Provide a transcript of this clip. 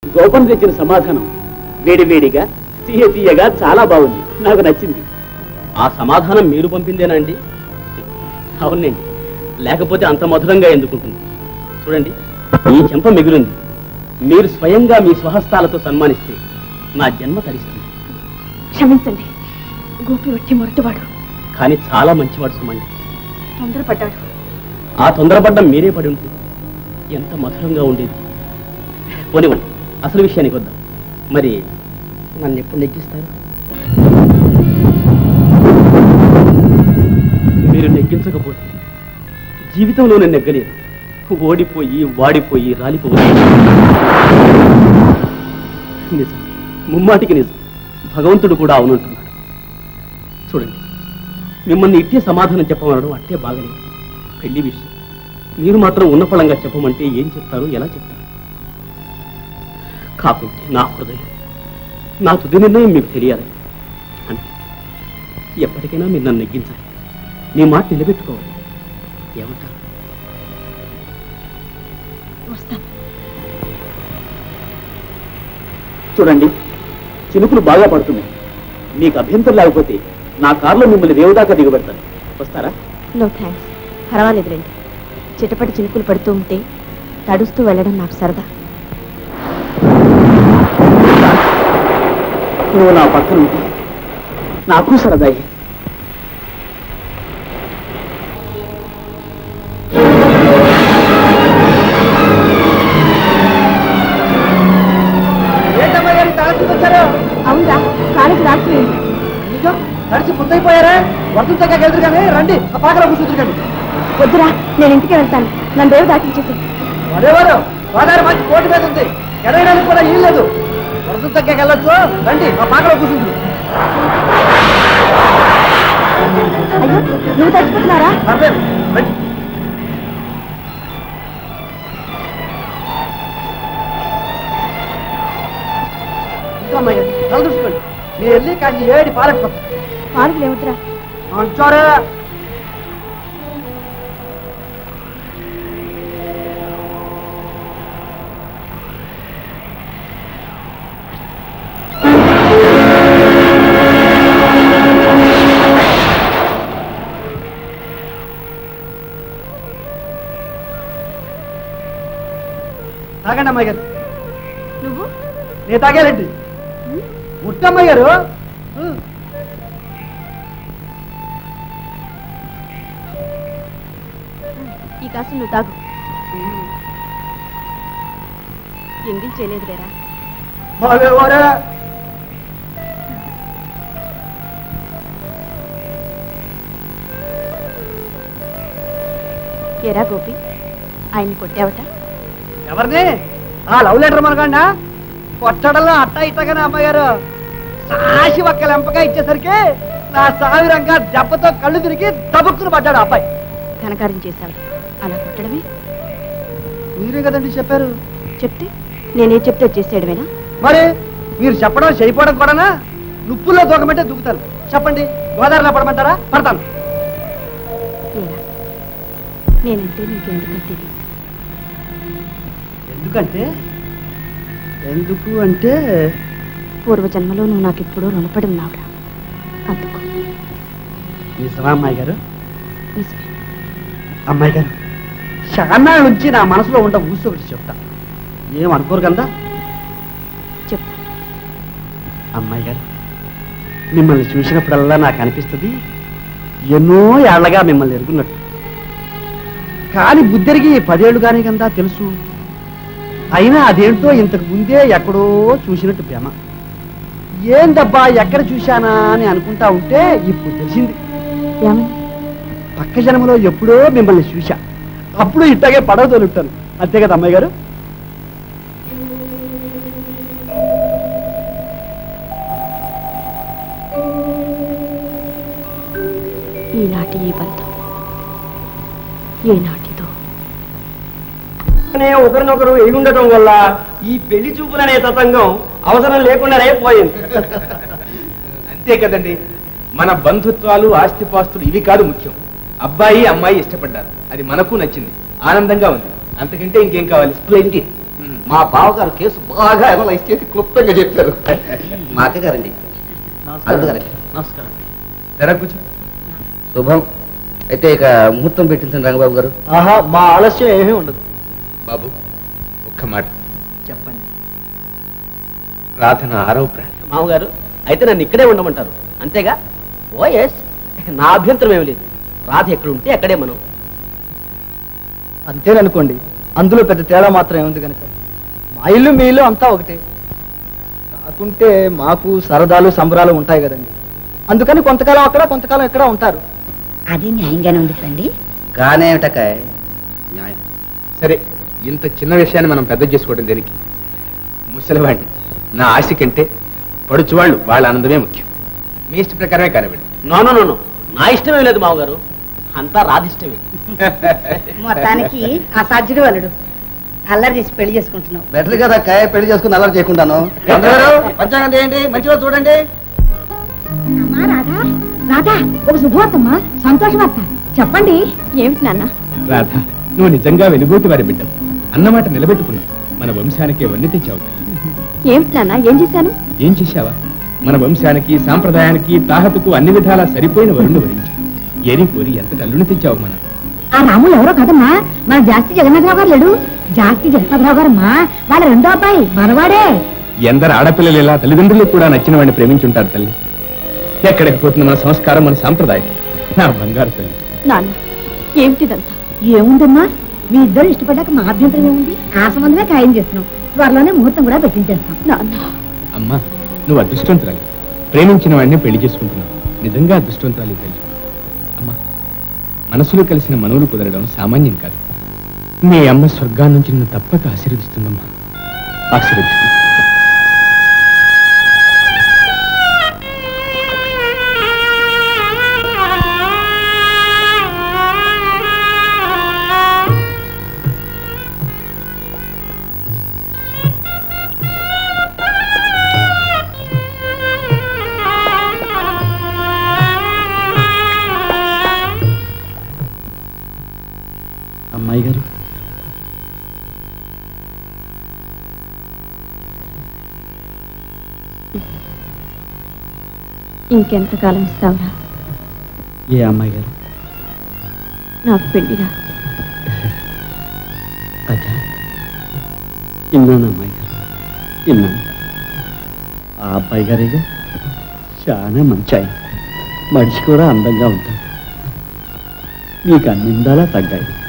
గోపం తెచ్చిన సమాధానం వేడి వేడిగా తీయ తీయగా చాలా బాగుంది నాకు నచ్చింది ఆ సమాధానం మీరు పంపిందేనా అండి అవునండి లేకపోతే అంత మధురంగా ఎందుకుంటుంది చూడండి ఈ చెంప మిగులుంది మీరు స్వయంగా మీ స్వహస్తాలతో సన్మానిస్తే నా జన్మ తరిస్తుంది క్షమించండి గోపి వచ్చి మొరటివాడు కానీ చాలా మంచివాడు సుమండి తొందరపడ్డాడు ఆ తొందరపడ్డం మీరే పడి ఉంటుంది ఎంత మధురంగా ఉండేది పోనివ్వండి అసలు విషయానికి వద్దాం మరి నన్ను ఎప్పుడు నెగ్గిస్తారు మీరు నెగ్గించకపోతే జీవితంలో నేను నెగ్గలేదు ఓడిపోయి వాడిపోయి రాలిపోయి నిజం ముమ్మాటికి నిజం భగవంతుడు కూడా అవునంటున్నాడు చూడండి మిమ్మల్ని ఇట్టే సమాధానం చెప్పమనడం అట్టే బాగలేదు పెళ్లి విషయం మీరు మాత్రం ఉన్నఫలంగా చెప్పమంటే ఏం చెప్తారు ఎలా చెప్తారు కాకుంటే నా హృదయం నా తుది నిర్ణయం మీకు తెలియాలి అంటే ఎప్పటికైనా మీరు నన్ను నెగ్గించాలి మీ మాట నిలబెట్టుకోవాలి ఏమంటారు వస్తాను చూడండి చినుకులు బాగా పడుతున్నాయి మీకు అభ్యంతరం లేకపోతే నా కారులో మిమ్మల్ని రేవుదాకా దిగబెడతాను వస్తారా నో థ్యాంక్స్ పర్వాలేదులేండి చిటపటి చినుకులు పడుతూ ఉంటే తడుస్తూ వెళ్ళడం నాకు సరదా నువ్వు నా పక్కన ఉంటే నాకు సరదాయి ఏంటమ్మా గారు తలసి వచ్చారు అవునా కాలేజీ రాసిపోయింది నిజం తడిసి ముద్దయిపోయారా వర్షం చక్కగా ఎదురు కానీ రండి ఆ పాకలో కూర్చుంటారు కానీ వద్దురా నేను ఇంటికి వెళ్తాను నన్ను రేవు దాటించేసి అదేవారు గోదావరి మంచి కోటి మీద ఉంది ఎదగడానికి కూడా ఏం లేదు వర్షం చక్కగా వెళ్ళొచ్చు రండి ఆ పాకలో కూర్చుంటుంది అయ్యో నువ్వు తచ్చిపోతున్నారా పర్లేదు రండి ఇంకా అమ్మాయి గారు, తల దూసుకోండి నేను వెళ్ళి కాసి ఏడి పాలకపోతాను పాలు లేవుతురా అంటారా తాగండి అమ్మాయి గారు నువ్వు నేను తాగాలండి ముట్టమ్మాయి గారు ఉమ్. ఈ కాసు నువ్వు తాగు ఎంగిల్ చేయలేదు లేరా బాగేవారా ఎరా గోపి ఆయన్ని కొట్టావట ఎవరిని ఆ లవ్ లెటర్ మనకండా కొట్టడంలో అట్ట ఇట్టగానే అమ్మగారు సాసి ఒక్క లెంపగా ఇచ్చేసరికి నా సావిరంగా దెబ్బతో కళ్ళు తిరిగి దబుక్కును పడ్డాడు ఆ అబ్బాయి ఘనకార్యం చేశావు అలా కొట్టడమే మీరే కదండి చెప్పారు చెప్తే నేనేం చెప్తే చేసేయడమేనా మరి మీరు చెప్పడం చేయకపోవడం కూడానా నుప్పుల్లో దూకమంటే దూకుతాను చెప్పండి గోదావరిలో పడమంటారా పడతాను లేరా నేనంటే నీకెందుకంటే తెలియదు ఎందుకంటే ఎందుకు అంటే పూర్వజన్మలో నువ్వు నాకు ఎప్పుడూ రుణపడి ఉన్నావురా అందుకు నిజమా అమ్మాయి గారు నిజమే అమ్మాయి గారు చాలా నుంచి నా మనసులో ఉండ ఊసి ఒకటి చెప్తా ఏమనుకోరు కదా చెప్పు అమ్మాయి గారు మిమ్మల్ని చూసినప్పుడల్లా నాకు అనిపిస్తుంది ఎన్నో ఏళ్లగా మిమ్మల్ని ఎరుగున్నట్టు కానీ బుద్ధెరిగి పదేళ్ళు కానీ కదా తెలుసు అయినా అదేంటో ఇంతకు ముందే ఎక్కడో చూసినట్టు భ్రమ ఏందబ్బా ఎక్కడ చూశానా అని అనుకుంటా ఉంటే ఇప్పుడు తెలిసింది ఏమని పక్క జన్మలో ఎప్పుడో మిమ్మల్ని చూశా అప్పుడు ఇట్టగే పడవ తోలుంటాను అంతే కదా అమ్మాయి గారు ఈనాటి ఈ బంధం ఏనాటిదో ఒకరినొకరు ఎగుండటం వల్ల ఈ పెళ్లి చూపులనే తతంగం అవసరం లేకుండానే పోయింది అంతే కదండి మన బంధుత్వాలు ఆస్తిపాస్తులు ఇవి కాదు ముఖ్యం అబ్బాయి అమ్మాయి ఇష్టపడ్డారు అది మనకు నచ్చింది ఆనందంగా ఉంది అంతకంటే ఇంకేం కావాలి స్ప్లెండిడ్ మా బావగారు కేసు బాగా అనలైజ్ చేసి క్లుప్తంగా చెప్పారు మా అక్కగారండి అల్లుడు గారండి నమస్కారం జరా కూర్చో శుభం అయితే ఇక ముహూర్తం పెట్టించండి రంగబాబు గారు ఆహా మా ఆలస్యం ఏమీ ఉండదు బాబు ఒక్క మాట చెప్పండి రాధన ఆరవ ప్రాణి మామగారు అయితే నన్ను ఇక్కడే ఉండమంటారు అంతేగా ఓ ఎస్ నా అభ్యంతరం ఏమి లేదు రాధ ఎక్కడ ఉంటే అక్కడే మనం అంతేననుకోండి అందులో పెద్ద తేడా మాత్రం ఏముంది కనుక మా ఇల్లు మీ ఇల్లు అంతా ఒకటే కాకుంటే మాకు సరదాలు సంబరాలు ఉంటాయి కదండి అందుకని కొంతకాలం అక్కడ కొంతకాలం ఇక్కడ ఉంటారు అది న్యాయంగానే ఉంది కదండి గానేమిటకాయ న్యాయం సరే ఇంత చిన్న విషయాన్ని మనం పెద్ద చేసుకోవడం దేనికి ముసలివాడిని నా ఆశ కంటే పడుచువాళ్ళు వాళ్ళ ఆనందమే ముఖ్యం మీ ఇష్ట ప్రకారమే కానివ్వండి నో నో నో నో నా ఇష్టమే లేదు మామగారు అంతా రాధిష్టమే మొత్తానికి అసాధ్యుడు అల్లుడు అల్లరి చేసి పెళ్లి చేసుకుంటున్నావు బెటర్ కదా కాయ పెళ్లి చేసుకుని అల్లరి చేయకుండాను అందరూ పంచాంగం ఏంటి మంచిగా చూడండి అమ్మా రాధా రాధా ఒక శుభవార్తమ్మా సంతోషవార్త చెప్పండి ఏమిటి నాన్న రాధ నువ్వు నిజంగా వెలుగోటి వారి బిడ్డ అన్నమాట నిలబెట్టుకున్నావు మన వంశానికే వన్ని తెచ్చావు తల్లి. ఏమిటి నాన్న ఏం చేశాను ఏం చేశావా మన వంశానికి సాంప్రదాయానికి తాహతుకు అన్ని విధాలా సరిపోయిన వరుణ్ణి వరించావు ఏరి కోరి ఎంత అల్లుని తెచ్చావు మనం ఆ రాములు ఎవరో కదమ్మా మన జాస్తి జగన్నాథరావు గారు లేడు జాస్తి జగన్నాథరావు గారమ్మా వాళ్ళ రెండో అబ్బాయి మనవాడే ఎందరు ఆడపిల్లలు ఇలా తల్లిదండ్రులు కూడా నచ్చిన వాడిని ప్రేమించుంటారు తల్లి ఎక్కడికి పోతుంది మన సంస్కారం మన సాంప్రదాయం నా బంగారు తల్లి నాన్న ఏమిటిదంతా ఏముందమ్మా మీ ఇద్దరు ఇష్టపడ్డాక మా అభ్యంతరం ఏముంది ఆ సంబంధమే ఖాయం చేస్తున్నాం త్వరలోనే ముహూర్తం కూడా పెట్టించేస్తాం నాన్న అమ్మా నువ్వు అదృష్టవంతురాలి ప్రేమించిన వాడిని పెళ్లి చేసుకుంటున్నావు నిజంగా అదృష్టవంతురాలి తల్లి అమ్మా మనసులో కలిసిన మనవులు కుదరడం సామాన్యం కాదు మీ అమ్మ స్వర్గాన్ని నుంచి నిన్ను తప్పక ఆశీర్వదిస్తుందమ్మా ఆశీర్వదిస్తుంది అమ్మాయి గారు ఇంకెంతకాలం ఇస్తావురా ఏ అమ్మాయి గారు నాకు పెళ్లిరా అదా విన్నాను అమ్మాయి గారు విన్నాను ఆ అబ్బాయి గారేగా చాలా మంచి ఆయన మనిషి కూడా అందంగా ఉంటాడు మీకు అన్ని ఇందాలా తగ్గాయి